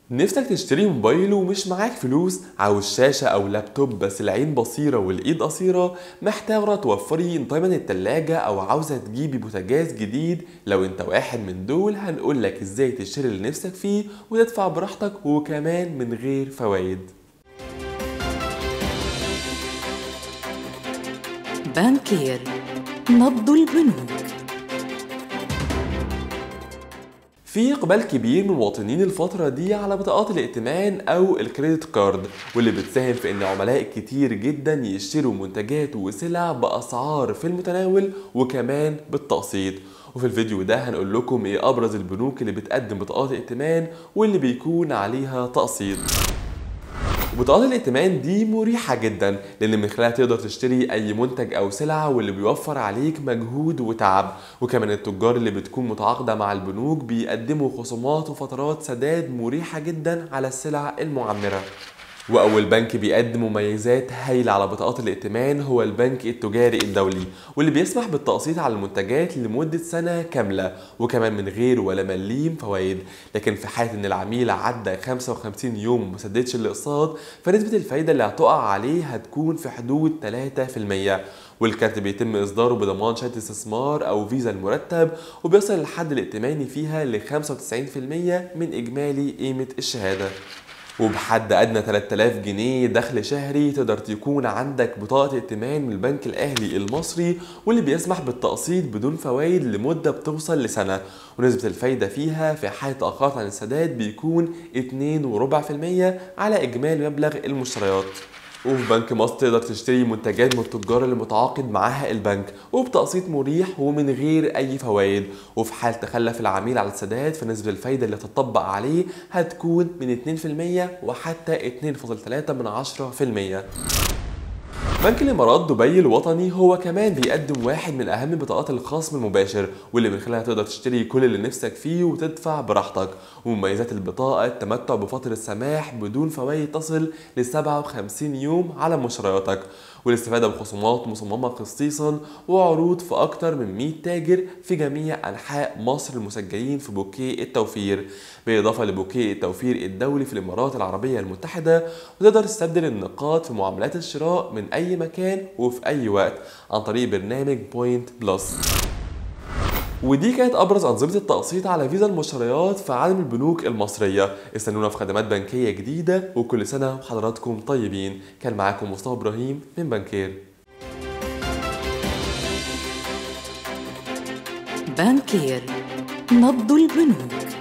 نفسك تشتري موبايل ومش معاك فلوس عاوز شاشة أو لابتوب بس العين بصيرة والإيد قصيرة محتاجة توفري تمن التلاجة أو عاوزة تجيبي بوتاجاز جديد لو أنت واحد من دول هنقولك إزاي تشتري اللي نفسك فيه وتدفع براحتك وكمان من غير فوايد بانكير نبض البنوك في اقبال كبير من المواطنين الفترة دي على بطاقات الائتمان او الكريدت كارد واللي بتساهم في ان عملاء كتير جدا يشتروا منتجات وسلع باسعار في المتناول وكمان بالتقسيط وفي الفيديو ده هنقول لكم ايه ابرز البنوك اللي بتقدم بطاقات ائتمان واللي بيكون عليها تقسيط بطاقات الائتمان دي مريحة جدا لأن من خلالها تقدر تشتري أي منتج أو سلعة واللي بيوفر عليك مجهود وتعب وكمان التجار اللي بتكون متعاقدة مع البنوك بيقدموا خصومات وفترات سداد مريحة جدا على السلع المعمرة واول بنك بيقدم مميزات هايله على بطاقات الائتمان هو البنك التجاري الدولي واللي بيسمح بالتقسيط على المنتجات لمده سنه كامله وكمان من غير ولا مليم فوائد لكن في حاله ان العميل عدى 55 يوم وما سددش الاقساط فنسبه الفايده اللي هتقع عليه هتكون في حدود 3% والكارت بيتم اصداره بضمان شهاده استثمار او فيزا المرتب وبيصل الحد الائتماني فيها ل 95% من اجمالي قيمه الشهاده وبحد ادنى 3000 جنيه دخل شهري تقدر يكون عندك بطاقه ائتمان من البنك الاهلي المصري واللي بيسمح بالتقسيط بدون فوائد لمده بتوصل لسنه ونسبه الفايده فيها في حاله تاخرت عن السداد بيكون 2.4% على اجمالي مبلغ المشتريات وفي بنك مصر تقدر تشتري منتجات من التجار اللي متعاقد معاها البنك وبتقسيط مريح ومن غير اي فوائد وفي حال تخلف العميل على السداد فنسبة الفايدة اللي هتطبق عليه هتكون من 2% وحتى 2.3 من 10% بنك الامارات دبي الوطني هو كمان بيقدم واحد من اهم بطاقات الخصم المباشر واللي من خلالها تقدر تشتري كل اللي نفسك فيه وتدفع براحتك ومميزات البطاقه التمتع بفتره سماح بدون فوائد تصل ل 57 يوم على مشترياتك والاستفاده بخصومات مصممه خصيصا وعروض في اكتر من 100 تاجر في جميع انحاء مصر المسجلين في بوكيه التوفير بالاضافه لبوكيه التوفير الدولي في الامارات العربيه المتحده وتقدر تستبدل النقاط في معاملات الشراء من اي مكان وفي اي وقت عن طريق برنامج بوينت بلس ودي كانت ابرز انظمه التقسيط على فيزا المشتريات في عالم البنوك المصريه استنونا في خدمات بنكيه جديده وكل سنه وحضراتكم طيبين كان معاكم مصطفى ابراهيم من بنكير بانكير نبض البنوك